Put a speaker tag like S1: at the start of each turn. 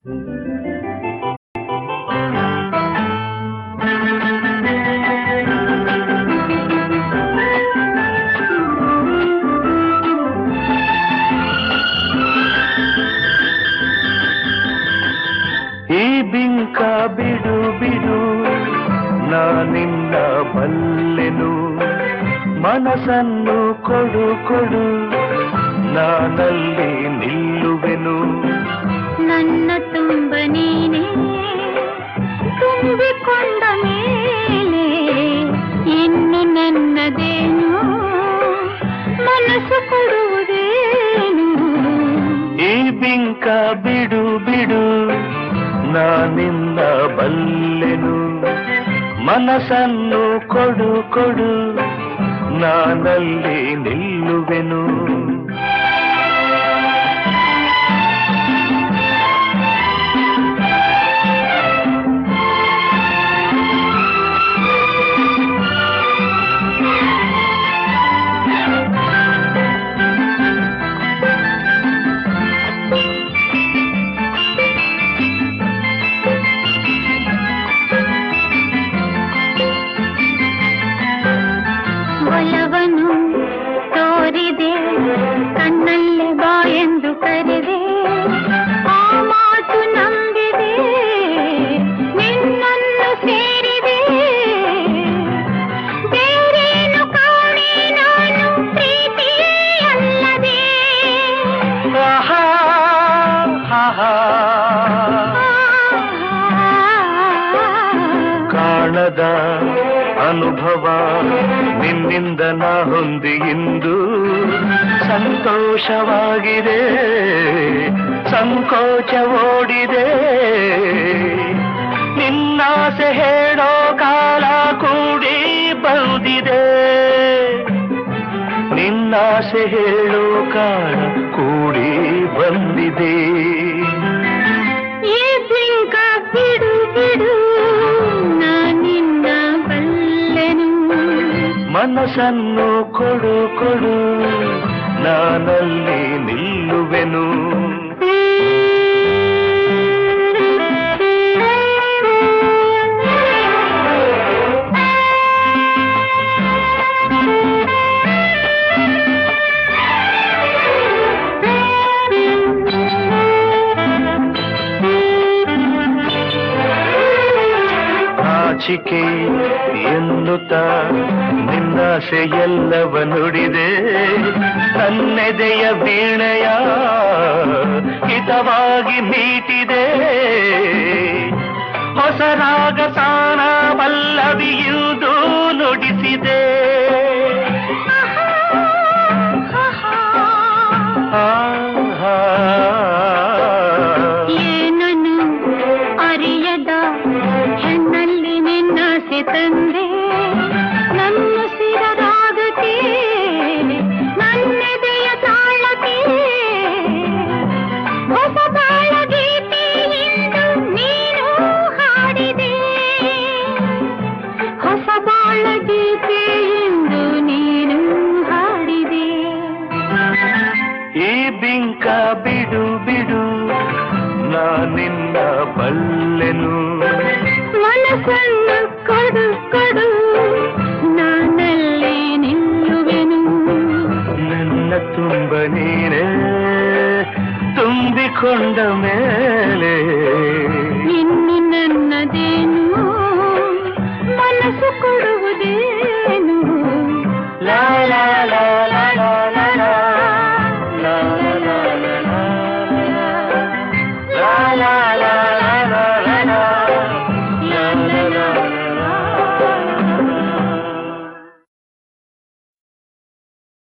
S1: ಈ ಬಿಂಕ ಬಿಡು ಬಿಡು ನಾನಿನ್ನ ಬಲ್ಲೆನು ಮನಸ್ಸನ್ನು ಕೊಡು ಕೊಡು ನಾನಲ್ಲಿ ನಿಲ್ಲುವೆನು
S2: ನನ್ನ ತುಂಬ ನೀನೇ ತುಂಬಿಕೊಂಡ ಮೇಲೆ ಇನ್ನು ನನ್ನದೇನು ಮನಸ್ಸು ಕೊಡುವುದೇನು
S1: ಈ ಬಿಂಕ ಬಿಡು ಬಿಡು ನಾನಿನ್ನ ಬಲ್ಲೆನು ಮನಸ್ಸನ್ನು ಕೊಡು ಕೊಡು ನಾನಲ್ಲಿ ನಿಲ್ಲುವೆನು
S2: ಒಲವನು ತೋರಿದೆ ಕಣ್ಣಲ್ಲೇ ಬಾ ಎಂದು ಕರೆದೆ ಆ ಮಾತು ನಂಬಿದೆ ನಿನ್ನನ್ನು ಸೇರಿದೆ ಬೇರೇನು ಕಾಣೆ ನಾನು ಪ್ರೀತಿ ಅಲ್ಲದೆ
S1: ಆಹಾ, ಆಹಾ. ಕಾಣದ ಅನುಭವ ನಿನ್ನಿಂದ ನಾ ಹೊಂದಿ ಇಂದು ಸಂತೋಷವಾಗಿದೆ ಸಂಕೋಚ ಓಡಿದೆ ನಿನ್ನಾಸೆ ಹೇಳೋ ಕಾಲ ಕೂಡಿ ಬಂದಿದೆ ನಿನ್ನಾಸೆ ಹೇಳೋ ಕಾಲ ಕೂಡಿ ಬಂದಿದೆ
S2: ಈ ಬಿಂಕ ಬಿಡು ಬಿಡು ನಾನಿನ್ನ ಬಲ್ಲೆನು
S1: ಮನಸ್ಸನ್ನು ಕೊಡು ಕೊಡು ನಾನಲ್ಲಿ ನಿಲ್ಲುವೆನು ನಾಚಿಕೆ ಎನ್ನುತ್ತ ನಿನ್ನಾಸೆ ಎಲ್ಲವ ನುಡಿದೆ ತನ್ನೆದೆಯ ವೀಣೆಯ ಹಿತವಾಗಿ ಮೀಟಿದೆ ಹೊಸ ರಾಗ ತಾನ ಪಲ್ಲವಿಯುವುದು ನುಡಿಸಿದೆ ಆಹಾ.
S2: ಏನನು ಅರಿಯದ ಹೆಣ್ಣಲ್ಲಿ ನಿನ್ನಾಸೆ ತಂದೆ ನನ್ನ ಸಿರರಾಗಕ್ಕೆ ನನ್ನೆದೆಯ ತಾಳಕ್ಕೆ ಹೊಸ ಬಾಳ ಗೀತೆ ಇಂದು ನೀನು ಹಾಡಿದೆ ಹೊಸ ಬಾಳ ಗೀತೆ ಇಂದು ನೀನು ಹಾಡಿದೆ
S1: ಈ ಬಿಂಕ ಬಿಡು ಬಿಡು ನಾನಿನ್ನ ಬಲ್ಲೆನು
S2: ಮನಸ್ಸನ್ನು ಕೊಡು ಕೊಡು ನಾನಲ್ಲಿ ನಿಲ್ಲುವೆನು
S1: ನನ್ನ ತುಂಬ ನೀನೇ ತುಂಬಿಕೊಂಡ ಮೇಲೆ